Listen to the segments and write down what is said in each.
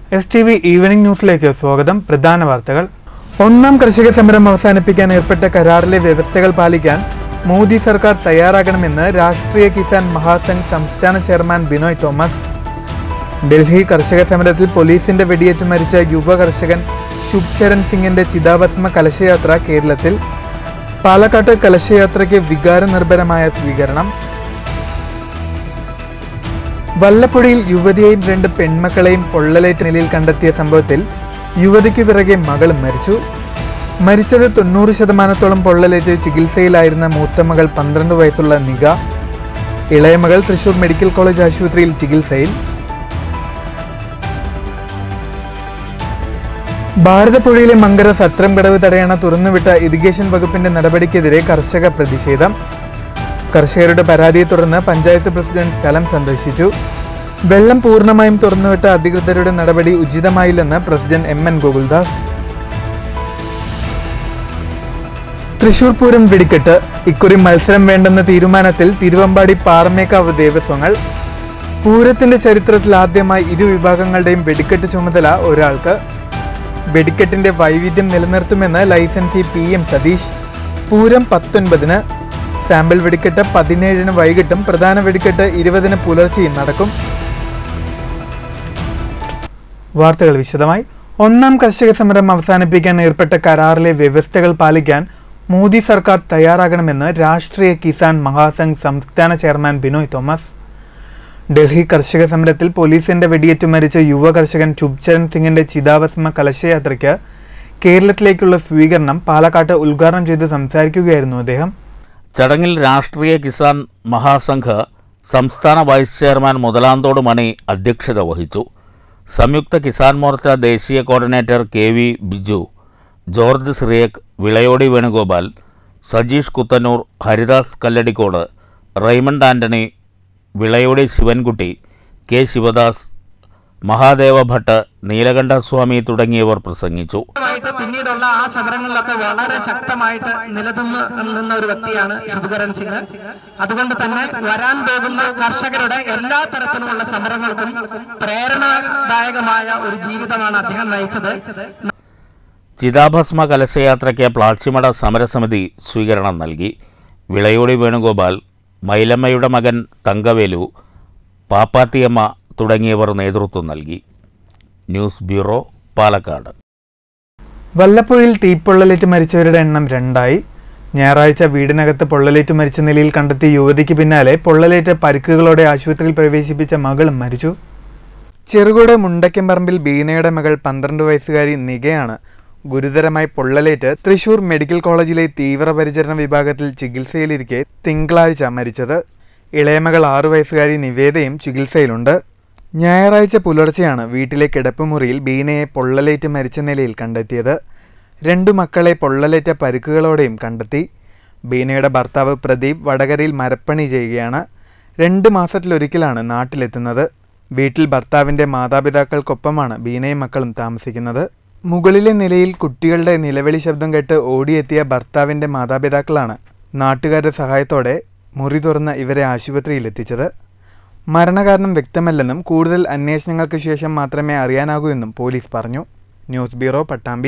S T V evening ന്യൂസിലേക്ക് സ്വാഗതം പ്രധാന വാർത്തകൾ ഒന്നാം കർഷക സമരം അവസാനിപ്പിക്കാൻ ഏർപ്പെട്ട കരാറിലെ വ്യവസ്ഥകൾ പാലിക്കാൻ മോദി സർക്കാർ തയ്യാറാകണമെന്ന് രാഷ്ട്രീയ കിസാൻ മഹാസംഘ് സംസ്ഥാന ചെയർമാൻ ബിനോയ് തോമസ് ഡൽഹി കർഷക സമരത്തിൽ പോലീസിന്റെ വെടിയേറ്റ് മരിച്ച യുവ കർഷകൻ ശുഭ്ചരൺ സിംഗിന്റെ ചിതാഭസ്മ കലശയാത്ര കേരളത്തിൽ പാലക്കാട്ട് കലശയാത്രയ്ക്ക് വികാരനിർഭരമായ സ്വീകരണം വല്ലപ്പുഴയിൽ യുവതിയെയും രണ്ട് പെൺമക്കളെയും പൊള്ളലേറ്റ് നിലയിൽ കണ്ടെത്തിയ സംഭവത്തിൽ യുവതിക്ക് പിറകെ മകളും മരിച്ചു മരിച്ചത് തൊണ്ണൂറ് ശതമാനത്തോളം പൊള്ളലേറ്റ് ചികിത്സയിലായിരുന്ന മൂത്ത മകൾ പന്ത്രണ്ട് വയസ്സുള്ള നിക ഇളയമകൾ തൃശൂർ മെഡിക്കൽ കോളേജ് ആശുപത്രിയിൽ ചികിത്സയിൽ ഭാരതപ്പുഴയിലെ മങ്കര സത്രം കടവ് തടയണ തുറന്നുവിട്ട ഇറിഗേഷൻ വകുപ്പിന്റെ നടപടിക്കെതിരെ കർഷക പ്രതിഷേധം കർഷകരുടെ പരാതിയെ തുടർന്ന് പഞ്ചായത്ത് പ്രസിഡന്റ് സ്ഥലം സന്ദർശിച്ചു വെള്ളം പൂർണ്ണമായും തുറന്നുവിട്ട അധികൃതരുടെ നടപടി ഉചിതമായില്ലെന്ന് president M N Gokuldas Thrissur Pooram വെടിക്കെട്ട് ഇക്കുറി മത്സരം വേണ്ടെന്ന തീരുമാനത്തിൽ തിരുവമ്പാടി പാറമേക്കാവ് ദേവസ്വങ്ങൾ പൂരത്തിന്റെ ചരിത്രത്തിൽ ആദ്യമായി ഇരു വിഭാഗങ്ങളുടെയും വെടിക്കെട്ട് ചുമതല ഒരാൾക്ക് വെടിക്കെട്ടിന്റെ വൈവിധ്യം നിലനിർത്തുമെന്ന് licensee P M Satheesh Pooram പത്തൊൻപതിന് സാമ്പിൾ വെടിക്കെട്ട് പതിനേഴിന് വൈകിട്ടും പ്രധാന വെടിക്കെട്ട് ഇരുപതിന് പുലർച്ചെയും നടക്കും വാർത്തകൾ വിശദമായി ഒന്നാം കർഷക സമരം അവസാനിപ്പിക്കാൻ ഏർപ്പെട്ട കരാറിലെ വ്യവസ്ഥകൾ പാലിക്കാൻ മോദി സർക്കാർ തയ്യാറാകണമെന്ന് രാഷ്ട്രീയ കിസാൻ മഹാസംഘ് സംസ്ഥാന ചെയർമാൻ ബിനോയ് തോമസ് ഡൽഹി കർഷക സമരത്തിൽ പോലീസിന്റെ വെടിയേറ്റ് മരിച്ച യുവ കർഷകൻ ചുബ്ചരൺ സിംഗിന്റെ ചിതാഭസ്മ കലശയാത്രയ്ക്ക് കേരളത്തിലേക്കുള്ള സ്വീകരണം പാലക്കാട്ട് ഉദ്ഘാടനം ചെയ്ത് സംസാരിക്കുകയായിരുന്നു അദ്ദേഹം ചടങ്ങിൽ രാഷ്ട്രീയ കിസാൻ മഹാസംഘ് സംസ്ഥാന വൈസ് ചെയർമാൻ മുതലാന്തോട് മണി അധ്യക്ഷത വഹിച്ചു സംയുക്ത കിസാൻ മോർച്ച ദേശീയ coordinator K V Biju George Cyriac Vilayodi Venugopal Sajeesh Kuthannur Haridas Kalladikode Raymond Antony Vilayodi Sivankutty K Sivadas Mahadeva Bhat Neelakantaswamy തുടങ്ങിയവർ പ്രസംഗിച്ചു ആയിട്ട് പിന്നീടുള്ള ആ സമരങ്ങളിലൊക്കെ വളരെ ശക്തമായിട്ട് നിലനിന്ന് നിന്ന ഒരു വ്യക്തിയാണ് ശുഭകരൺ സിംഗ് അതുകൊണ്ട് തന്നെ വരാൻ പോകുന്ന കർഷകരുടെ എല്ലാ തരത്തിലുമുള്ള സമരങ്ങൾക്കും പ്രേരണാദായകമായ ഒരു ജീവിതമാണ് അദ്ദേഹം നയിച്ചത് ചിതാഭസ്മ കലശയാത്രയ്ക്ക് പ്ലാച്ചിമട സമരസമിതി സ്വീകരണം നൽകി വിളയോടി വേണുഗോപാൽ മൈലമ്മയുടെ മകൻ തങ്കവേലു പാപ്പാത്തിയമ്മ തുടങ്ങിയവർ നേതൃത്വം നൽകി ന്യൂസ് ബ്യൂറോ പാലക്കാട് വല്ലപ്പുഴയിൽ തീപ്പൊള്ളലേറ്റ് മരിച്ചവരുടെ എണ്ണം രണ്ടായി ഞായറാഴ്ച വീടിനകത്ത് പൊള്ളലേറ്റ് മരിച്ച നിലയിൽ കണ്ടെത്തിയ യുവതിക്ക് പിന്നാലെ പൊള്ളലേറ്റ് പരിക്കുകളോടെ ആശുപത്രിയിൽ പ്രവേശിപ്പിച്ച മകളും മരിച്ചു ചെറുകോട് മുണ്ടക്കമ്പറമ്പിൽ ബീനയുടെ മകൾ പന്ത്രണ്ട് വയസ്സുകാരി നികയാണ് ഗുരുതരമായി പൊള്ളലേറ്റ് തൃശൂർ മെഡിക്കൽ കോളേജിലെ തീവ്രപരിചരണ വിഭാഗത്തിൽ ചികിത്സയിലിരിക്കെ തിങ്കളാഴ്ച മരിച്ചത് ഇളയമകൾ ആറു വയസ്സുകാരി നിവേദയും ചികിത്സയിലുണ്ട് ഞായറാഴ്ച പുലർച്ചെയാണ് വീട്ടിലെ കിടപ്പുമുറിയിൽ ബീനയെ പൊള്ളലേറ്റ് മരിച്ച നിലയിൽ കണ്ടെത്തിയത് രണ്ടു മക്കളെ പൊള്ളലേറ്റ പരിക്കുകളോടെയും കണ്ടെത്തി ബീനയുടെ ഭർത്താവ് പ്രദീപ് വടകരയിൽ മരപ്പണി ചെയ്യുകയാണ് രണ്ട് മാസത്തിലൊരിക്കലാണ് നാട്ടിലെത്തുന്നത് വീട്ടിൽ ഭർത്താവിൻ്റെ മാതാപിതാക്കൾക്കൊപ്പമാണ് ബീനയും മക്കളും താമസിക്കുന്നത് മുകളിലെ നിലയിൽ കുട്ടികളുടെ നിലവിളി ശബ്ദം കേട്ട് ഓടിയെത്തിയ ഭർത്താവിൻ്റെ മാതാപിതാക്കളാണ് നാട്ടുകാരുടെ സഹായത്തോടെ മുറി തുറന്ന് ഇവരെ ആശുപത്രിയിൽ എത്തിച്ചത് മരണകാരണം വ്യക്തമല്ലെന്നും കൂടുതൽ അന്വേഷണങ്ങൾക്ക് ശേഷം മാത്രമേ അറിയാനാകൂ എന്നും പോലീസ് പറഞ്ഞു ന്യൂസ് ബ്യൂറോ പട്ടാമ്പി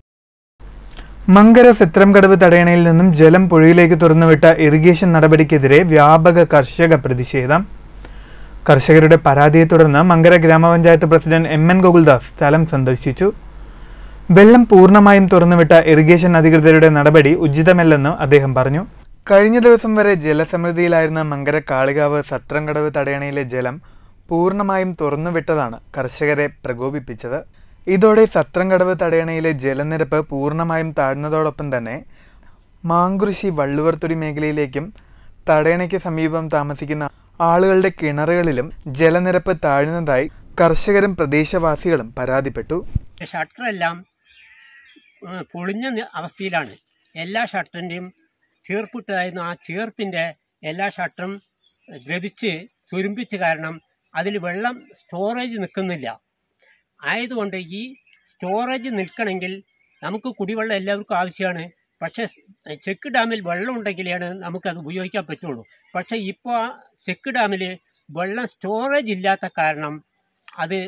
മങ്കര സെത്രംകടവ് തടയണയിൽ നിന്നും ജലം പുഴയിലേക്ക് തുറന്നുവിട്ട ഇറിഗേഷൻ നടപടിക്കെതിരെ വ്യാപക കർഷക പ്രതിഷേധം കർഷകരുടെ പരാതിയെ തുടർന്ന് മങ്കര ഗ്രാമപഞ്ചായത്ത് പ്രസിഡന്റ് എം എൻ ഗോകുൽദാസ് സ്ഥലം സന്ദർശിച്ചു വെള്ളം പൂർണ്ണമായും തുറന്നുവിട്ട ഇറിഗേഷൻ അധികൃതരുടെ നടപടി ഉചിതമല്ലെന്ന് അദ്ദേഹം പറഞ്ഞു കഴിഞ്ഞ ദിവസം വരെ ജലസമൃദ്ധിയിലായിരുന്ന മങ്കര കാളികാവ് സത്രംകടവ് തടയണയിലെ ജലം പൂർണ്ണമായും തുറന്നുവിട്ടതാണ് കർഷകരെ പ്രകോപിപ്പിച്ചത് ഇതോടെ സത്രംകടവ് തടയണയിലെ ജലനിരപ്പ് പൂർണ്ണമായും താഴ്ന്നതോടൊപ്പം തന്നെ മാങ്കുറിശി വള്ളുവർത്തുടി മേഖലയിലേക്കും തടയണയ്ക്ക് സമീപം താമസിക്കുന്ന ആളുകളുടെ കിണറുകളിലും ജലനിരപ്പ് താഴ്ന്നതായി കർഷകരും പ്രദേശവാസികളും പരാതിപ്പെട്ടു ഷട്ടറെല്ലാം ഏഹ്, പൊളിഞ്ഞ നി- അവസ്ഥയിലാണ് എല്ലാ ഷട്ടറിൻ്റെയും ചേർപ്പിട്ടതായിരുന്നു ആ ചേർപ്പിൻ്റെ എല്ലാ ഷട്ടറും ദ്രവിച്ച് തുരുമ്പിച്ച് കാരണം അതിൽ വെള്ളം സ്റ്റോറേജ് നിൽക്കുന്നില്ല ആയതുകൊണ്ട് ഈ സ്റ്റോറേജ് നിൽക്കണമെങ്കിൽ നമുക്ക് കുടിവെള്ളം എല്ലാവർക്കും ആവശ്യമാണ് പക്ഷേ സ്- ചെക്ക് ഡാമിൽ വെള്ളം ഉണ്ടെങ്കിലാണ് നമുക്കത് ഉപയോഗിക്കാൻ പറ്റുള്ളൂ പക്ഷേ ഇപ്പോൾ ചെക്ക് ഡാമിൽ വെള്ളം സ്റ്റോറേജ് ഇല്ലാത്ത കാരണം അത്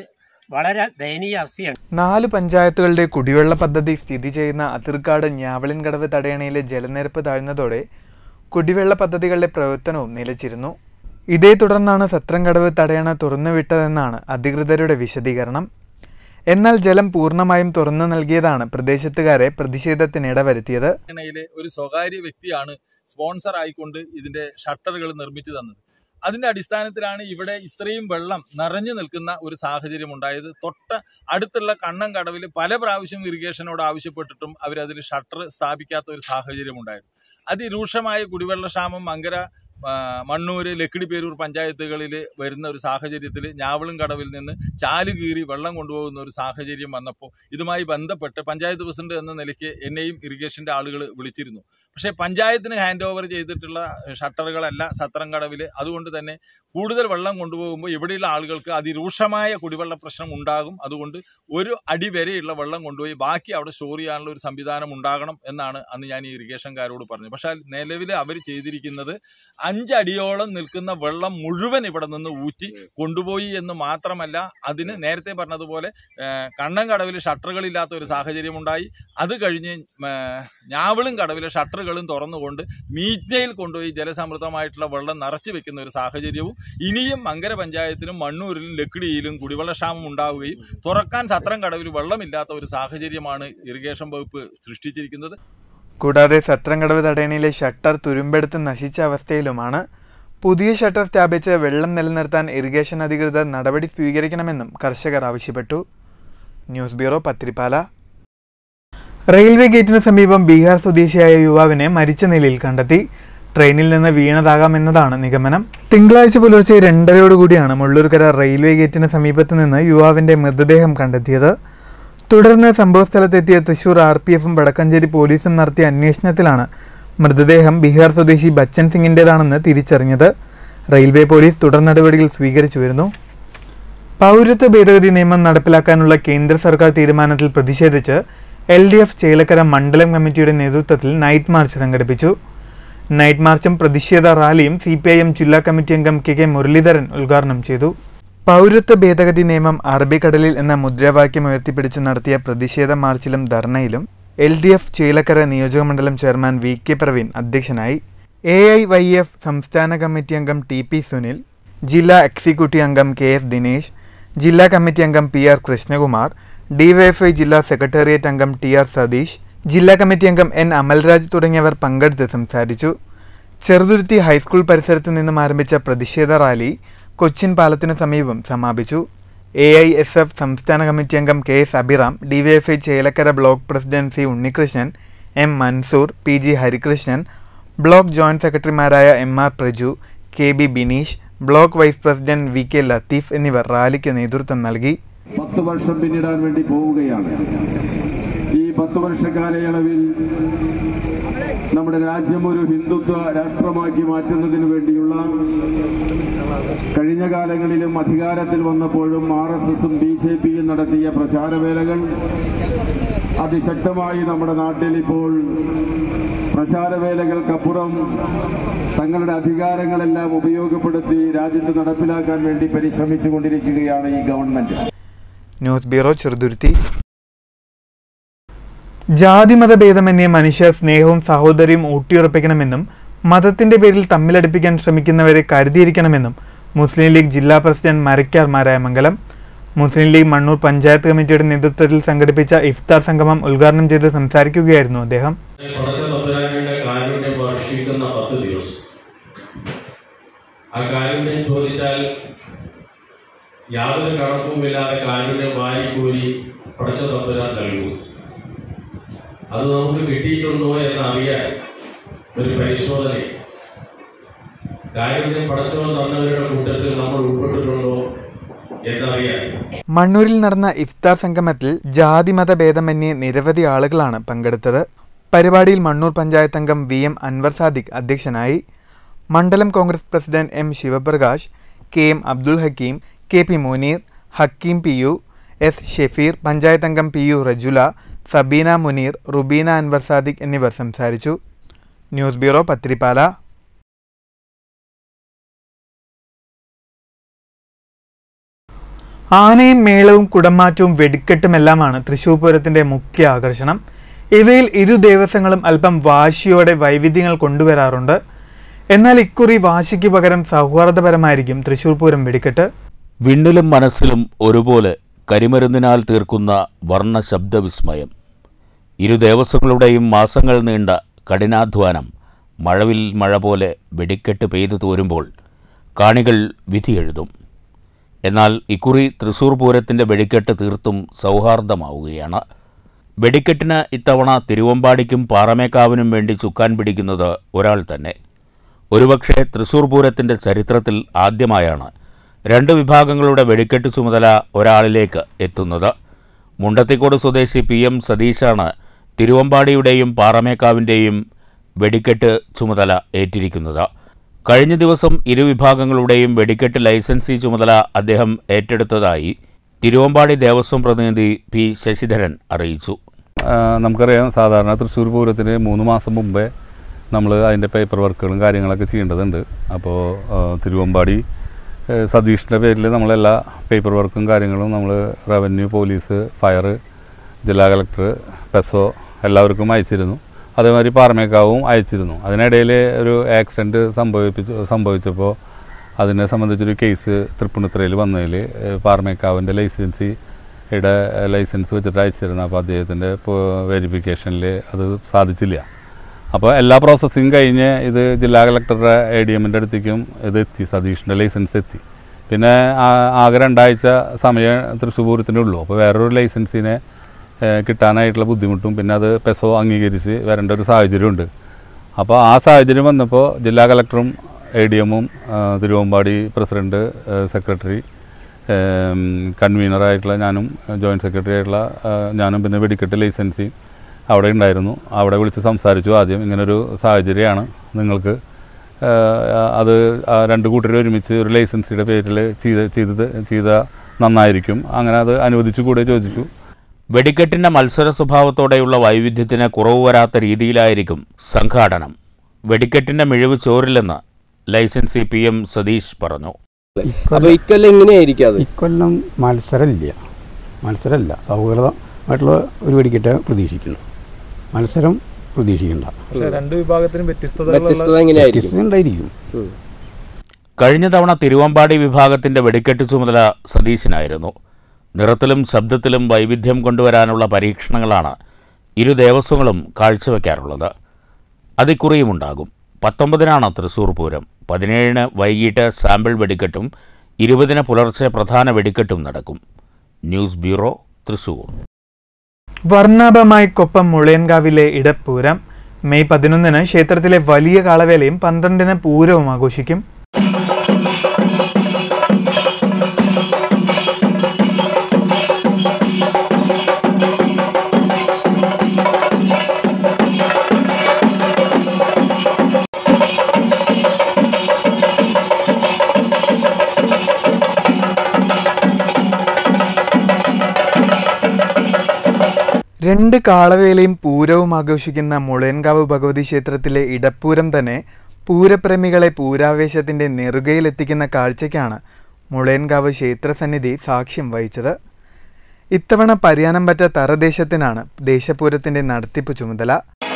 വളരെ ദയനീയ അവസ്ഥയാണ് നാല് പഞ്ചായത്തുകളുടെ കുടിവെള്ള പദ്ധതി സ്ഥിതി ചെയ്യുന്ന അതിർക്കാട് ഞാവളിൻകടവ് തടയണയിലെ ജലനിരപ്പ് താഴ്ന്നതോടെ കുടിവെള്ള പദ്ധതികളുടെ പ്രവർത്തനവും നിലച്ചിരുന്നു ഇതേ തുടർന്നാണ് സത്രംകടവ് തടയണ തുറന്നുവിട്ടതെന്നാണ് അധികൃതരുടെ വിശദീകരണം എന്നാൽ ജലം പൂർണ്ണമായും തുറന്നു നൽകിയതാണ് പ്രദേശത്തുകാരെ പ്രതിഷേധത്തിനിടവരുത്തിയത് യിലെ ഒരു സ്വകാര്യ വ്യക്തിയാണ് സ്പോൺസർ ആയിക്കൊണ്ട് ഇതിന്റെ ഷട്ടറുകൾ നിർമ്മിച്ചു തന്നത് അതിന്റെ അടിസ്ഥാനത്തിലാണ് ഇവിടെ ഇത്രയും വെള്ളം നിറഞ്ഞു നിൽക്കുന്ന ഒരു സാഹചര്യം ഉണ്ടായത് തൊട്ട് അടുത്തുള്ള കണ്ണം കടവിൽ പല പ്രാവശ്യം ഇറിഗേഷനോട് ആവശ്യപ്പെട്ടിട്ടും അവരതിൽ ഷട്ടർ സ്ഥാപിക്കാത്ത ഒരു സാഹചര്യം ഉണ്ടായിരുന്നു അതിരൂക്ഷമായ കുടിവെള്ള ക്ഷാമം മങ്കര ആ, മണ്ണൂര് ലക്കിടിപ്പേരൂർ പഞ്ചായത്തുകളിൽ വരുന്ന ഒരു സാഹചര്യത്തിൽ ഞാവളും കടവിൽ നിന്ന് ചാല് കീറി വെള്ളം കൊണ്ടുപോകുന്ന ഒരു സാഹചര്യം വന്നപ്പോൾ ഇതുമായി ബന്ധപ്പെട്ട് പഞ്ചായത്ത് പ്രസിഡന്റ് എന്ന നിലയ്ക്ക് എന്നെയും ഇറിഗേഷന്റെ ആളുകൾ വിളിച്ചിരുന്നു പക്ഷേ പഞ്ചായത്തിന് ഹാൻഡ് ഓവർ ചെയ്തിട്ടുള്ള ഷട്ടറുകളല്ല സത്രം കടവിൽ അതുകൊണ്ട് തന്നെ കൂടുതൽ വെള്ളം കൊണ്ടുപോകുമ്പോൾ ഇവിടെയുള്ള ആളുകൾക്ക് അതിരൂക്ഷമായ കുടിവെള്ള പ്രശ്നം ഉണ്ടാകും അതുകൊണ്ട് ഒരു അടി വരെയുള്ള വെള്ളം കൊണ്ടുപോയി ബാക്കി അവിടെ സ്റ്റോർ ചെയ്യാനുള്ള ഒരു സംവിധാനം ഉണ്ടാകണം എന്നാണ് അന്ന് ഞാൻ ഈ ഇറിഗേഷൻകാരോട് പറഞ്ഞത് പക്ഷേ നിലവിൽ അവർ ചെയ്തിരിക്കുന്നത് അഞ്ചടിയോളം നിൽക്കുന്ന വെള്ളം മുഴുവൻ ഇവിടെ നിന്ന് ഊറ്റി കൊണ്ടുപോയി എന്ന് മാത്രമല്ല അതിന് നേരത്തെ പറഞ്ഞതുപോലെ ഏഹ്, കണ്ണം കടവിൽ ഷട്ടറുകളില്ലാത്ത ഒരു സാഹചര്യം ഉണ്ടായി അത് കഴിഞ്ഞ് ഏഹ്, ഞാവളും കടവിലെ ഷട്ടറുകളും തുറന്നുകൊണ്ട് മീറ്റ്നയിൽ കൊണ്ടുപോയി ജലസമൃദ്ധമായിട്ടുള്ള വെള്ളം നിറച്ചു വെക്കുന്ന ഒരു സാഹചര്യവും ഇനിയും മങ്കര പഞ്ചായത്തിലും മണ്ണൂരിലും ലക്കിടിയിലും കുടിവെള്ളക്ഷാമം ഉണ്ടാവുകയും തുറക്കാൻ സത്രം കടവിൽ വെള്ളമില്ലാത്ത ഒരു സാഹചര്യമാണ് ഇറിഗേഷൻ വകുപ്പ് സൃഷ്ടിച്ചിരിക്കുന്നത് കൂടാതെ സത്രംകടവ് തടയണയിലെ ഷട്ടർ തുരുമ്പെടുത്ത് നശിച്ച അവസ്ഥയിലുമാണ് പുതിയ ഷട്ടർ സ്ഥാപിച്ച് വെള്ളം നിലനിർത്താൻ ഇറിഗേഷൻ അധികൃതർ നടപടി സ്വീകരിക്കണമെന്നും കർഷകർ ആവശ്യപ്പെട്ടു ന്യൂസ് ബ്യൂറോ പത്തിരിപ്പാല റെയിൽവേ ഗേറ്റിന് സമീപം ബീഹാർ സ്വദേശിയായ യുവാവിനെ മരിച്ച നിലയിൽ കണ്ടെത്തി ട്രെയിനിൽ നിന്ന് വീണതാകാമെന്നതാണ് നിഗമനം തിങ്കളാഴ്ച പുലർച്ചെ രണ്ടരയോടുകൂടിയാണ് മുള്ളൂർക്കര റെയിൽവേ ഗേറ്റിന് സമീപത്ത് നിന്ന് യുവാവിന്റെ മൃതദേഹം കണ്ടെത്തിയത് തുടർന്ന് സംഭവസ്ഥലത്തെത്തിയ തൃശൂർ ആർ പി എഫും വടക്കഞ്ചേരി പോലീസും നടത്തിയ അന്വേഷണത്തിലാണ് മൃതദേഹം ബീഹാർ സ്വദേശി ബച്ചൻ സിംഗിൻ്റെതാണെന്ന് തിരിച്ചറിഞ്ഞത് റെയിൽവേ പോലീസ് തുടർ നടപടികൾ സ്വീകരിച്ചു വരുന്നു പൗരത്വ ഭേദഗതി നിയമം നടപ്പിലാക്കാനുള്ള കേന്ദ്ര സർക്കാർ തീരുമാനത്തിൽ പ്രതിഷേധിച്ച് എൽ ഡി എഫ് ചേലക്കര മണ്ഡലം കമ്മിറ്റിയുടെ നേതൃത്വത്തിൽ നൈറ്റ് മാർച്ച് സംഘടിപ്പിച്ചു നൈറ്റ് മാർച്ചും പ്രതിഷേധ റാലിയും സി പി ഐ എം ജില്ലാ കമ്മിറ്റി അംഗം കെ കെ മുരളീധരൻ ഉദ്ഘാടനം ചെയ്തു പൗരത്വ ഭേദഗതി നിയമം അറബിക്കടലിൽ എന്ന മുദ്രാവാക്യം ഉയർത്തിപ്പിടിച്ച് നടത്തിയ പ്രതിഷേധ മാർച്ചിലും ധർണയിലും എൽ ഡി എഫ് ചേലക്കര നിയോജകമണ്ഡലം ചെയർമാൻ വി കെ പ്രവീൺ അധ്യക്ഷനായി എ ഐ വൈ എഫ് സംസ്ഥാന കമ്മിറ്റി അംഗം ടി പി സുനിൽ ജില്ലാ എക്സിക്യൂട്ടീവ് അംഗം കെ എസ് ദിനേശ് ജില്ലാ കമ്മിറ്റി അംഗം പി ആർ കൃഷ്ണകുമാർ ഡിവൈഎഫ്ഐ ജില്ലാ സെക്രട്ടേറിയറ്റ് അംഗം ടി ആർ സതീഷ് ജില്ലാ കമ്മിറ്റി അംഗം എൻ അമൽരാജ് തുടങ്ങിയവർ പങ്കെടുത്ത് സംസാരിച്ചു ചെറുതുരുത്തി ഹൈസ്കൂൾ പരിസരത്ത് നിന്നും ആരംഭിച്ച പ്രതിഷേധ റാലി കൊച്ചിൻ പാലത്തിനു സമീപം സമാപിച്ചു എ ഐ എസ് എഫ് സംസ്ഥാന കമ്മിറ്റി അംഗം K S Abhiram DYFI Chelakkara block president C Unnikrishnan M Mansoor P G Harikrishnan block joint സെക്രട്ടറിമാരായ M R Praju K B Bineesh block vice president V K Latheef എന്നിവർ റാലിക്ക് നേതൃത്വം നൽകി പത്ത് വർഷം പിന്നിടാൻ വേണ്ടി പോവുകയാണ് ഈ പത്ത് വർഷ കാലയളവിൽ നമ്മുടെ രാജ്യം ഒരു ഹിന്ദുത്വ രാഷ്ട്രമാക്കി മാറ്റുന്നതിന് വേണ്ടിയുള്ള കഴിഞ്ഞ കാലങ്ങളിലും അധികാരത്തിൽ വന്നപ്പോഴും ആർ എസ് എസും ബി ജെ പിയും നടത്തിയ പ്രചാരവേലകൾ അതിശക്തമായി നമ്മുടെ നാട്ടിൽ ഇപ്പോൾ പ്രചാരവേലകൾക്കപ്പുറം തങ്ങളുടെ അധികാരങ്ങളെല്ലാം ഉപയോഗപ്പെടുത്തി രാജ്യത്ത് നടപ്പിലാക്കാൻ വേണ്ടി പരിശ്രമിച്ചു കൊണ്ടിരിക്കുകയാണ് ഈ ഗവൺമെന്റ് ന്യൂസ് ബ്യൂറോ ചെറുതുരുത്തി ജാതിമത ഭേദമന്യേ മനുഷ്യ സ്നേഹവും സഹോദര്യവും ഊട്ടിയുറപ്പിക്കണമെന്നും മതത്തിന്റെ പേരിൽ തമ്മിലടിപ്പിക്കാൻ ശ്രമിക്കുന്നവരെ കരുതിയിരിക്കണമെന്നും മുസ്ലിം ലീഗ് ജില്ലാ പ്രസിഡന്റ് മരക്കാർ മാരായമംഗലം മുസ്ലിം ലീഗ് മണ്ണൂർ പഞ്ചായത്ത് കമ്മിറ്റിയുടെ നേതൃത്വത്തിൽ സംഘടിപ്പിച്ച ഇഫ്താർ സംഗമം ഉദ്ഘാടനം ചെയ്ത് സംസാരിക്കുകയായിരുന്നു അദ്ദേഹം പടച്ച തമ്പുരാനിയുടെ കാരുണ്യം വർഷിക്കുന്ന പത്ത് ദിവസം ആ കാരുണ്യം ചോദിച്ചാൽ യാതൊരു കണക്കുമില്ലാതെ കാരുണ്യം വാരിക്കൂരി പടച്ച തമ്പുരാൻ നൽകും അത് നമുക്ക് കിട്ടിയിട്ടുണ്ടോ എന്ന് അറിയാൻ ഒരു പരിശോധന കാരുണ്യം പടച്ചവൻ തന്നവരുടെ കൂട്ടത്തിൽ നമ്മൾ ഉൾപ്പെട്ടിട്ടുണ്ടോ എന്നറിയാൻ മണ്ണൂരിൽ നടന്ന ഇഫ്താർ സംഗമത്തിൽ ജാതിമത ഭേദമന്യേ നിരവധി ആളുകളാണ് പങ്കെടുത്തത് പരിപാടിയിൽ മണ്ണൂർ പഞ്ചായത്ത് അംഗം വി എം അൻവർ സാദിഖ് അധ്യക്ഷനായി മണ്ഡലം Congress president M Sivaprakash K M Abdul Hakeem K P Muneer Hakeem P U S Shefeer panchayat അംഗം പി യു റജുല സബീന മുനീർ റുബീന അൻവർ സാദിഖ് എന്നിവർ സംസാരിച്ചു ന്യൂസ് ബ്യൂറോ പത്തിരിപ്പാല ആനയും മേളവും കുടമാറ്റവും വെടിക്കെട്ടുമെല്ലാമാണ് തൃശൂർ പൂരത്തിന്റെ മുഖ്യ ആകർഷണം ഇവയിൽ ഇരു ദേവസ്വങ്ങളും അല്പം വാശിയോടെ വൈവിധ്യങ്ങൾ കൊണ്ടുവരാറുണ്ട് എന്നാൽ ഇക്കുറി വാശിക്ക് പകരം സൗഹാർദ്ദപരമായിരിക്കും തൃശൂർ പൂരം വെടിക്കെട്ട് വിണ്ണിലും മനസ്സിലും ഒരുപോലെ കരിമരുന്നിനാൽ തീർക്കുന്ന വർണ്ണ ശബ്ദവിസ്മയം ഇരു ദേവസ്വങ്ങളുടെയും മാസങ്ങൾ നീണ്ട കഠിനാധ്വാനം മഴവിൽ മഴ പോലെ വെടിക്കെട്ട് പെയ്തു തോരുമ്പോൾ കാണികൾ വിധിയെഴുതും എന്നാൽ ഇക്കുറി തൃശൂർ പൂരത്തിൻ്റെ വെടിക്കെട്ട് തീർത്തും സൗഹാർദ്ദമാവുകയാണ് വെടിക്കെട്ടിന് ഇത്തവണ തിരുവമ്പാടിക്കും പാറമേക്കാവിനും വേണ്ടി ചുക്കാൻ പിടിക്കുന്നത് ഒരാൾ തന്നെ ഒരുപക്ഷെ തൃശൂർ പൂരത്തിൻ്റെ ചരിത്രത്തിൽ ആദ്യമായാണ് രണ്ട് വിഭാഗങ്ങളുടെ വെടിക്കെട്ട് ചുമതല ഒരാളിലേക്ക് എത്തുന്നത് മുണ്ടത്തിക്കോട് സ്വദേശി പി എം സതീശാണ് തിരുവമ്പാടിയുടെയും പാറമേക്കാവിൻ്റെയും വെടിക്കെട്ട് ചുമതല ഏറ്റിരിക്കുന്നത് കഴിഞ്ഞ ദിവസം ഇരു വിഭാഗങ്ങളുടെയും വെടിക്കെട്ട് ലൈസൻസി ചുമതല അദ്ദേഹം ഏറ്റെടുത്തതായി തിരുവമ്പാടി ദേവസ്വം പ്രതിനിധി പി ശശിധരൻ അറിയിച്ചു ആ, നമുക്കറിയാം സാധാരണ തൃശ്ശൂർ പൂരത്തിന് മൂന്ന് മാസം മുമ്പേ നമ്മൾ അതിൻ്റെ പേപ്പർ വർക്കുകളും കാര്യങ്ങളൊക്കെ ചെയ്യേണ്ടതുണ്ട് അപ്പോൾ ആ, തിരുവമ്പാടി ഏ, സതീഷിൻ്റെ പേരിൽ നമ്മളെല്ലാ പേപ്പർ വർക്കും കാര്യങ്ങളും നമ്മൾ റവന്യൂ പോലീസ് ഫയർ ജില്ലാ കളക്ടർ പെസോ എല്ലാവർക്കും അയച്ചിരുന്നു അതേമാതിരി പാറമേക്കാവും അയച്ചിരുന്നു അതിനിടയിൽ ഒരു ആക്സിഡൻറ്റ് സംഭവിപ്പിച്ചു സംഭവിച്ചപ്പോൾ അതിനെ സംബന്ധിച്ചൊരു കേസ് തൃപ്പൂണിത്തുറയിൽ വന്നതിൽ പാറമേക്കാവിൻ്റെ ലൈസൻസിയുടെ ലൈസൻസ് വെച്ചിട്ട് അയച്ചിരുന്നു അപ്പോൾ അദ്ദേഹത്തിൻ്റെ വെരിഫിക്കേഷനിൽ അത് സാധിച്ചില്ല അപ്പോൾ എല്ലാ പ്രോസസ്സിങ് കഴിഞ്ഞ് ഇത് ജില്ലാ കളക്ടറുടെ എ ഡി എമ്മിൻ്റെ അടുത്തേക്കും ഇത് എത്തി സതീഷിൻ്റെ ലൈസൻസ് എത്തി പിന്നെ ആ- ആകെ രണ്ടാഴ്ച സമയം തൃശ്ശൂർ പൂരത്തിനേ ഉള്ളൂ അപ്പോൾ വേറൊരു ലൈസൻസിനെ ഏഹ്, കിട്ടാനായിട്ടുള്ള ബുദ്ധിമുട്ടും പിന്നെ അത് പെസോ അംഗീകരിച്ച് വരേണ്ട ഒരു സാഹചര്യമുണ്ട് അപ്പോൾ ആ സാഹചര്യം വന്നപ്പോൾ ജില്ലാ കളക്ടറും എ ഡി എമ്മും തിരുവമ്പാടി പ്രസിഡന്റ് ഏഹ്, സെക്രട്ടറി ഏം, കൺവീനറായിട്ടുള്ള ഞാനും ജോയിൻറ്റ് സെക്രട്ടറി ആയിട്ടുള്ള ഏഹ്, ഞാനും പിന്നെ വെടിക്കെട്ട് ലൈസൻസി അവിടെ ഉണ്ടായിരുന്നു അവിടെ വിളിച്ച് സംസാരിച്ചു ആദ്യം ഇങ്ങനൊരു സാഹചര്യമാണ് നിങ്ങൾക്ക് ഏഹ്, അത് ആ രണ്ട് കൂട്ടർ ഒരുമിച്ച് ഒരു ലൈസൻസിയുടെ പേരിൽ ചെയ്ത് ചെയ്തത് ചെയ്ത നന്നായിരിക്കും അങ്ങനെ അത് അനുവദിച്ചു കൂടെ ചോദിച്ചു വെടിക്കെട്ടിൻ്റെ മത്സര സ്വഭാവത്തോടെയുള്ള വൈവിധ്യത്തിന് കുറവ് വരാത്ത രീതിയിലായിരിക്കും സംഘാടനം വെടിക്കെട്ടിൻ്റെ മിഴിവ് ചോരില്ലെന്ന് ലൈസൻസി പി എം സതീഷ് പറഞ്ഞു അപ്പൊ ഇക്കൊല്ലം എങ്ങനെയായിരിക്കും അത് ഇക്കൊല്ലം മത്സരമില്ല മത്സരമല്ല സൗഹൃദമായിട്ടുള്ള ഒരു വെടിക്കെട്ട് പ്രതീക്ഷിക്കുന്നു മത്സരം പ്രതീക്ഷിക്കണ്ട രണ്ട് വിഭാഗത്തിനും വ്യത്യസ്തത എങ്ങനെയായിരിക്കും വ്യത്യസ്തത ഉണ്ടായിരിക്കും കഴിഞ്ഞ തവണ തിരുവമ്പാടി വിഭാഗത്തിന്റെ വെടിക്കെട്ട് ചുമതല സതീശനായിരുന്നു നിറത്തിലും ശബ്ദത്തിലും വൈവിധ്യം കൊണ്ടുവരാനുള്ള പരീക്ഷണങ്ങളാണ് ഇരു ദേവസ്വങ്ങളും കാഴ്ചവെക്കാറുള്ളത് അതിക്കുറിയുമുണ്ടാകും പത്തൊമ്പതിനാണ് തൃശൂർ പൂരം പതിനേഴിന് വൈകിട്ട് സാമ്പിൾ വെടിക്കെട്ടും ഇരുപതിന് പുലർച്ചെ പ്രധാന വെടിക്കെട്ടും നടക്കും ന്യൂസ് ബ്യൂറോ തൃശൂർ വർണ്ണാഭമായി കൊപ്പം മുളയൻകാവിലെ ഇടപ്പൂരം മെയ് പതിനൊന്നിന് ക്ഷേത്രത്തിലെ വലിയ കാളവേലയും പന്ത്രണ്ടിന് പൂരവും ആഘോഷിക്കും രണ്ട് കാളവേലയും പൂരവും ആഘോഷിക്കുന്ന മുളയൻകാവ് ഭഗവതി ക്ഷേത്രത്തിലെ ഇടപ്പൂരം തന്നെ പൂരപ്രേമികളെ പൂരാവേശത്തിന്റെ നെറുകയിലെത്തിക്കുന്ന കാഴ്ചയ്ക്കാണ് മുളയൻകാവ് ക്ഷേത്രസന്നിധി സാക്ഷ്യം വഹിച്ചത് ഇത്തവണ പരിയാനം പറ്റ തറദേശത്തിനാണ് ദേശപൂരത്തിന്റെ നടത്തിപ്പ് ചുമതല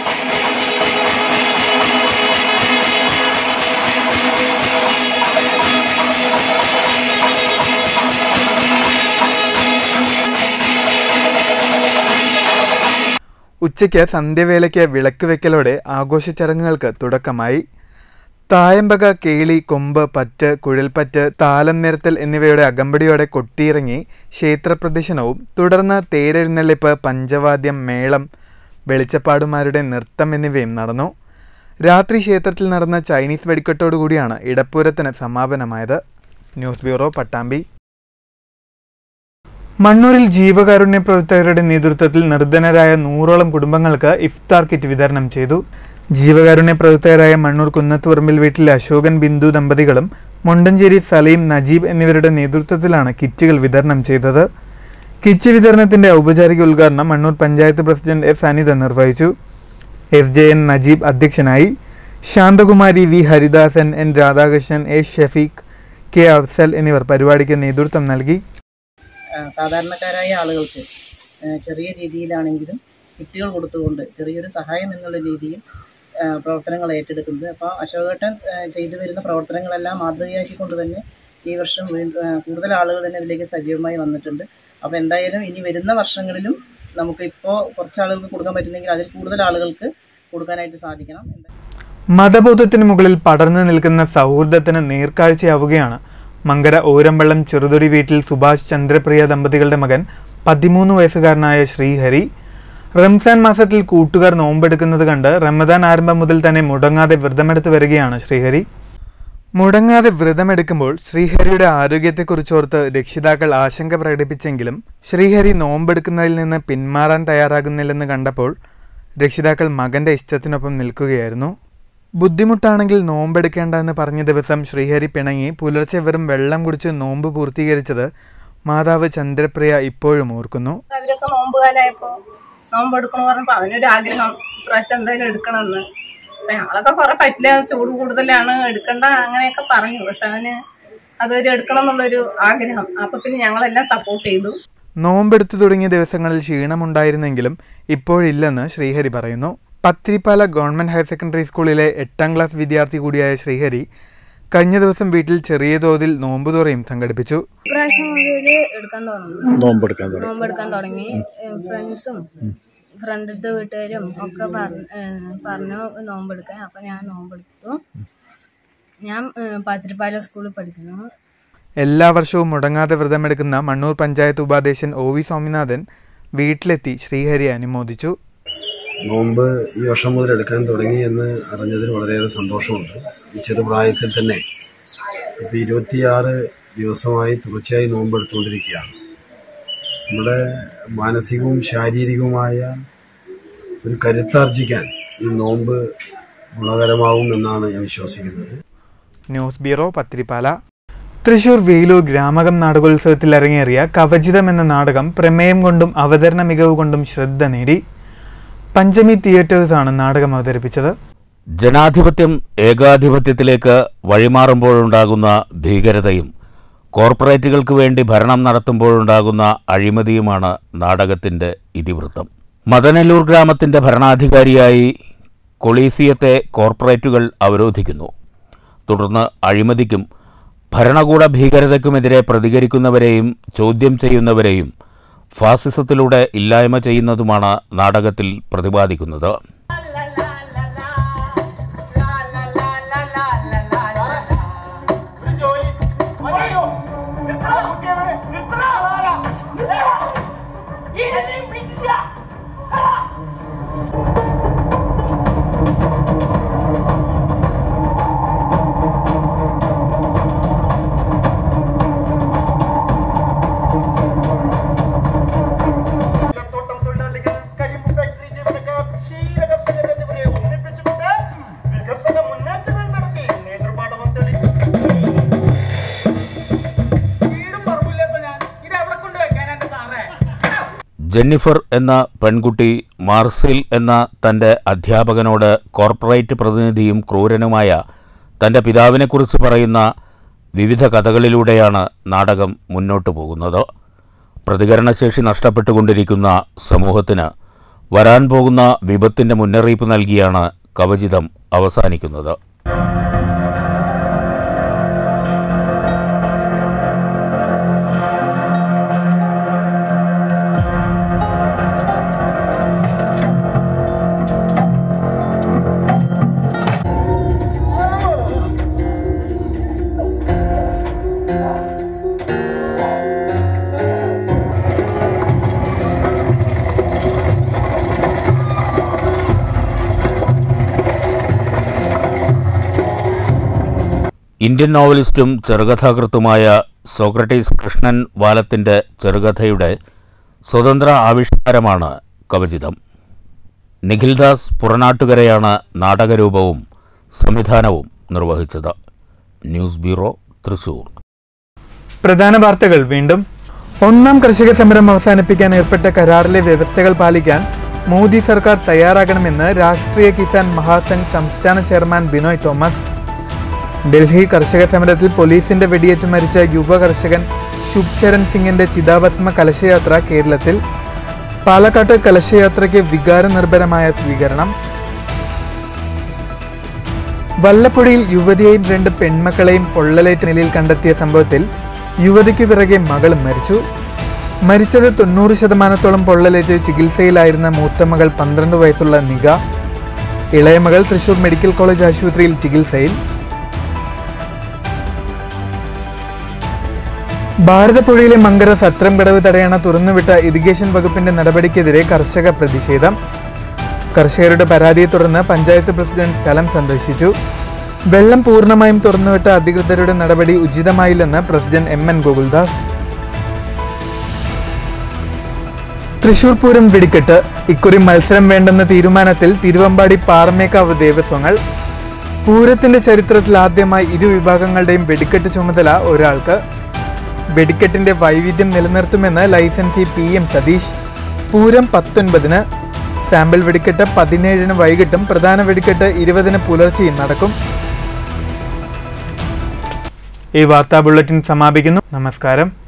ഉച്ചയ്ക്ക് സന്ധ്യവേളയ്ക്ക് വിളക്ക് വെക്കലോടെ ആഘോഷ ചടങ്ങുകൾക്ക് തുടക്കമായി തായമ്പക കേളി കൊമ്പ് പറ്റ് കുഴൽപ്പറ്റ് താലം നിരത്തൽ എന്നിവയുടെ അകമ്പടിയോടെ കൊട്ടിയിറങ്ങി ക്ഷേത്രപ്രദക്ഷിണവും തുടർന്ന് തേരെഴുന്നള്ളിപ്പ് പഞ്ചവാദ്യം മേളം വെളിച്ചപ്പാടുമാരുടെ നൃത്തം എന്നിവയും നടന്നു രാത്രി ക്ഷേത്രത്തിൽ നടന്ന ചൈനീസ് വെടിക്കെട്ടോടുകൂടിയാണ് ഇടപ്പൂരത്തിന് സമാപനമായത് ന്യൂസ് ബ്യൂറോ പട്ടാമ്പി മണ്ണൂരിൽ ജീവകാരുണ്യ പ്രവർത്തകരുടെ നേതൃത്വത്തിൽ നിർധനരായ നൂറോളം കുടുംബങ്ങൾക്ക് ഇഫ്താർ കിറ്റ് വിതരണം ചെയ്തു ജീവകാരുണ്യ പ്രവർത്തകരായ മണ്ണൂർ കുന്നത്തുപറമ്പിൽ വീട്ടിലെ അശോകൻ ബിന്ദു ദമ്പതികളും മുണ്ടഞ്ചേരി സലീം നജീബ് എന്നിവരുടെ നേതൃത്വത്തിലാണ് കിറ്റുകൾ വിതരണം ചെയ്തത് കിറ്റ് വിതരണത്തിന്റെ ഔപചാരിക ഉദ്ഘാടനം മണ്ണൂർ പഞ്ചായത്ത് പ്രസിഡന്റ് എസ് അനിത നിർവഹിച്ചു എഫ് ജെ എൻ നജീബ് അധ്യക്ഷനായി Santhakumari V Haridasan N Radhakrishnan A Shafeeq K Afsal എന്നിവർ പരിപാടിക്ക് നേതൃത്വം നൽകി ആ, സാധാരണക്കാരായ ആളുകൾക്ക് ആ, ചെറിയ രീതിയിലാണെങ്കിലും കിറ്റുകൾ കൊടുത്തുകൊണ്ട് ചെറിയൊരു സഹായം എന്നുള്ള രീതിയിൽ ആ, പ്രവർത്തനങ്ങൾ ഏറ്റെടുക്കുന്നത് അപ്പോൾ അശോകേട്ടൻ ആ, ചെയ്തു വരുന്ന പ്രവർത്തനങ്ങളെല്ലാം മാതൃകയാക്കിക്കൊണ്ട് തന്നെ ഈ വർഷം വീണ്ടും ആ, കൂടുതൽ ആളുകൾ തന്നെ ഇതിലേക്ക് സജീവമായി വന്നിട്ടുണ്ട് അപ്പോൾ എന്തായാലും ഇനി വരുന്ന വർഷങ്ങളിലും നമുക്ക് ഇപ്പോൾ കുറച്ച് ആളുകൾക്ക് കൊടുക്കാൻ പറ്റുന്നെങ്കിൽ അതിൽ കൂടുതൽ ആളുകൾക്ക് കൊടുക്കാനായിട്ട് സാധിക്കണം മതബോധത്തിന് മുകളിൽ പടർന്നു നിൽക്കുന്ന സൗഹൃദത്തിന് നേർക്കാഴ്ചയാവുകയാണ് മങ്കര ഓരമ്പള്ളം ചെറുതൊടി വീട്ടിൽ സുഭാഷ് ചന്ദ്രപ്രിയ ദമ്പതികളുടെ മകൻ പതിമൂന്ന് വയസ്സുകാരനായ ശ്രീഹരി റംസാൻ മാസത്തിൽ കൂട്ടുകാർ നോമ്പെടുക്കുന്നത് കണ്ട് റമദാൻ ആരംഭം മുതൽ തന്നെ മുടങ്ങാതെ വ്രതമെടുത്ത് വരികയാണ് ശ്രീഹരി മുടങ്ങാതെ വ്രതമെടുക്കുമ്പോൾ ശ്രീഹരിയുടെ ആരോഗ്യത്തെക്കുറിച്ചോർത്ത് രക്ഷിതാക്കൾ ആശങ്ക പ്രകടിപ്പിച്ചെങ്കിലും ശ്രീഹരി നോമ്പെടുക്കുന്നതിൽ നിന്ന് പിന്മാറാൻ തയ്യാറാകുന്നില്ലെന്ന് കണ്ടപ്പോൾ രക്ഷിതാക്കൾ മകന്റെ ഇഷ്ടത്തിനൊപ്പം നിൽക്കുകയായിരുന്നു ബുദ്ധിമുട്ടാണെങ്കിൽ നോമ്പെടുക്കേണ്ട എന്ന് പറഞ്ഞ ദിവസം ശ്രീഹരി പിണങ്ങി പുലർച്ചെ വെറും വെള്ളം കുടിച്ച് നോമ്പ് പൂർത്തീകരിച്ചത് മാതാവ് ചന്ദ്രപ്രിയ ഇപ്പോഴും ഓർക്കുന്നു അവരൊക്കെ നോമ്പുകാലായപ്പോ നോമ്പ് എടുക്കണ പറഞ്ഞപ്പോ അവനൊരു ആഗ്രഹം ഇപ്രാവശ്യം എന്തായാലും എടുക്കണമെന്ന് അപ്പൊ ഞങ്ങളൊക്കെ കുറെ പറ്റില്ല ചൂട് കൂടുതലാണ് എടുക്കണ്ട അങ്ങനെയൊക്കെ പറഞ്ഞു പക്ഷെ അവന് അതൊരു എടുക്കണം എന്നുള്ളൊരു ആഗ്രഹം അപ്പൊ പിന്നെ ഞങ്ങളെല്ലാം സപ്പോർട്ട് ചെയ്തു നോമ്പെടുത്തു തുടങ്ങിയ ദിവസങ്ങളിൽ ക്ഷീണമുണ്ടായിരുന്നെങ്കിലും ഇപ്പോഴില്ലെന്ന് ശ്രീഹരി പറയുന്നു പത്തിരിപ്പാല ഗവൺമെന്റ് ഹയർ സെക്കൻഡറി സ്കൂളിലെ എട്ടാം ക്ലാസ് വിദ്യാർത്ഥി കൂടിയായ ശ്രീഹരി കഴിഞ്ഞ ദിവസം വീട്ടിൽ ചെറിയ തോതിൽ നോമ്പുതുറയും സംഘടിപ്പിച്ചു ഇപ്രാവശ്യം മുതൽ എടുക്കാൻ തുടങ്ങി നോമ്പെടുക്കാൻ തുടങ്ങി. നോമ്പെടുക്കാൻ തുടങ്ങി ഫ്രണ്ട്സും ഫ്രണ്ടിലത്തെ വീട്ടുകാരും ഒക്കെ പറഞ്ഞ് ഏഹ് പറഞ്ഞു നോമ്പെടുക്കാൻ അപ്പൊ ഞാൻ നോമ്പെടുത്തു ഞാൻ ഏഹ് പാത്തിരിപ്പാല സ്കൂളിൽ പഠിക്കുന്നു എല്ലാ വർഷവും മുടങ്ങാതെ വ്രതമെടുക്കുന്ന മണ്ണൂർ പഞ്ചായത്ത് ഉപാധ്യക്ഷൻ ഒ വി സ്വാമിനാഥൻ വീട്ടിലെത്തി ശ്രീഹരി അനുമോദിച്ചു നോമ്പ് ഈ വർഷം മുതൽ എടുക്കാൻ തുടങ്ങി എന്ന് അറിഞ്ഞതിൽ വളരെയേറെ സന്തോഷമുണ്ട് ഈ ചെറുപ്രായത്തിൽ തന്നെ ഇപ്പോൾ ഇരുപത്തിയാറ് ദിവസമായി തുടർച്ചയായി നോമ്പ് എടുത്തുകൊണ്ടിരിക്കുകയാണ് നമ്മുടെ മാനസികവും ശാരീരികവുമായ ഒരു കരുത്താർജിക്കാൻ ഈ നോമ്പ് ഗുണകരമാവും എന്നാണ് ഞാൻ വിശ്വസിക്കുന്നത് ന്യൂസ് ബ്യൂറോ പത്തിരിപ്പാല തൃശൂർ വേലൂർ ഗ്രാമകം നാടകോത്സവത്തിൽ അരങ്ങേറിയ കവചിതം എന്ന നാടകം പ്രമേയം കൊണ്ടും അവതരണ മികവ് കൊണ്ടും ശ്രദ്ധ നേടി പഞ്ചമി തിയേറ്റേഴ്സാണ് നാടകം അവതരിപ്പിച്ചത് ജനാധിപത്യം ഏകാധിപത്യത്തിലേക്ക് വഴിമാറുമ്പോഴുണ്ടാകുന്ന ഭീകരതയും കോർപ്പറേറ്റുകൾക്ക് വേണ്ടി ഭരണം നടത്തുമ്പോഴുണ്ടാകുന്ന അഴിമതിയുമാണ് നാടകത്തിൻ്റെ ഇതിവൃത്തം മദനല്ലൂർ ഗ്രാമത്തിൻ്റെ ഭരണാധികാരിയായി കൊളീസിയത്തെ കോർപ്പറേറ്റുകൾ അവരോധിക്കുന്നു തുടർന്ന് അഴിമതിക്കും ഭരണകൂട ഭീകരതയ്ക്കുമെതിരെ പ്രതികരിക്കുന്നവരെയും ചോദ്യം ചെയ്യുന്നവരെയും ഫാസിസത്തിലൂടെ ഇല്ലായ്മ ചെയ്യുന്നതുമാണ് നാടകത്തിൽ പ്രതിപാദിക്കുന്നത് ജെന്നിഫർ എന്ന പെൺകുട്ടി മാർസിൽ എന്ന തൻ്റെ അധ്യാപകനോട് കോർപ്പറേറ്റ് പ്രതിനിധിയും ക്രൂരനുമായ തൻ്റെ പിതാവിനെക്കുറിച്ച് പറയുന്ന വിവിധ കഥകളിലൂടെയാണ് നാടകം മുന്നോട്ടു പോകുന്നത് പ്രതികരണശേഷി നഷ്ടപ്പെട്ടുകൊണ്ടിരിക്കുന്ന സമൂഹത്തിന് വരാൻ പോകുന്ന വിപത്തിൻ്റെ മുന്നറിയിപ്പ് നൽകിയാണ് കവചിതം അവസാനിക്കുന്നത് ഇന്ത്യൻ നോവലിസ്റ്റും ചെറുകഥാകൃത്തുമായ സോക്രട്ടീസ് കൃഷ്ണൻ വാലത്തിൻ്റെ ചെറുകഥയുടെ സ്വതന്ത്ര ആവിഷ്കാരമാണ് കവചിതം നിഖിൽദാസ് പുറനാട്ടുകരയാണ് നാടകരൂപവും സംവിധാനവും നിർവഹിച്ചത് ന്യൂസ് ബ്യൂറോ തൃശൂർ പ്രധാന വാർത്തകൾ വീണ്ടും ഒന്നാം കർഷക സമരം അവസാനിപ്പിക്കാൻ ഏർപ്പെട്ട കരാറിലെ വ്യവസ്ഥകൾ പാലിക്കാൻ മോദി സർക്കാർ തയ്യാറാകണമെന്ന് രാഷ്ട്രീയ കിസാൻ മഹാസംഘ് സംസ്ഥാന ചെയർമാൻ ബിനോയ് തോമസ് ഡൽഹി കർഷക സമരത്തിൽ പോലീസിന്റെ വെടിയേറ്റ് മരിച്ച യുവ കർഷകൻ ശുഭ്ചരൺ സിംഗിന്റെ ചിതാഭസ്മ കലശയാത്ര കേരളത്തിൽ പാലക്കാട്ട് കലശയാത്രയ്ക്ക് വികാരനിർഭരമായ സ്വീകരണം വല്ലപ്പുഴയിൽ യുവതിയെയും രണ്ട് പെൺമക്കളെയും പൊള്ളലേറ്റ് നിലയിൽ കണ്ടെത്തിയ സംഭവത്തിൽ യുവതിക്ക് പിറകെ മകളും മരിച്ചു മരിച്ചത് തൊണ്ണൂറ് ശതമാനത്തോളം പൊള്ളലേറ്റ് ചികിത്സയിലായിരുന്ന മൂത്ത മകൾ പന്ത്രണ്ട് വയസ്സുള്ള നിക ഇളയമകൾ തൃശൂർ മെഡിക്കൽ കോളേജ് ആശുപത്രിയിൽ ചികിത്സയിൽ ഭാരതപ്പുഴയിലെ മങ്കര സത്രം കടവ് തടയണ തുറന്നുവിട്ട ഇറിഗേഷൻ വകുപ്പിന്റെ നടപടിക്കെതിരെ കർഷക പ്രതിഷേധം കർഷകരുടെ പരാതിയെ തുടർന്ന് പഞ്ചായത്ത് പ്രസിഡന്റ് സ്ഥലം സന്ദർശിച്ചു വെള്ളം പൂർണ്ണമായും തുറന്നുവിട്ട അധികൃതരുടെ നടപടി ഉചിതമായില്ലെന്ന് president M N Gokuldas Thrissur Pooram വെടിക്കെട്ട് ഇക്കുറി മത്സരം വേണ്ടെന്ന തീരുമാനത്തിൽ തിരുവമ്പാടി പാറമേക്കാവ് ദേവസ്വങ്ങൾ പൂരത്തിന്റെ ചരിത്രത്തിൽ ആദ്യമായി ഇരു വിഭാഗങ്ങളുടെയും വെടിക്കെട്ട് ചുമതല ഒരാൾക്ക് വെടിക്കെട്ടിന്റെ വൈവിധ്യം നിലനിർത്തുമെന്ന് licensee P M Satheesh Pooram പത്തൊൻപതിന് സാമ്പിൾ വെടിക്കെട്ട് പതിനേഴിന് വൈകിട്ടും പ്രധാന വെടിക്കെട്ട് ഇരുപതിന് പുലർച്ചെയും നടക്കും ഈ വാർത്താ ബുള്ളറ്റിൻ സമാപിക്കുന്നു നമസ്കാരം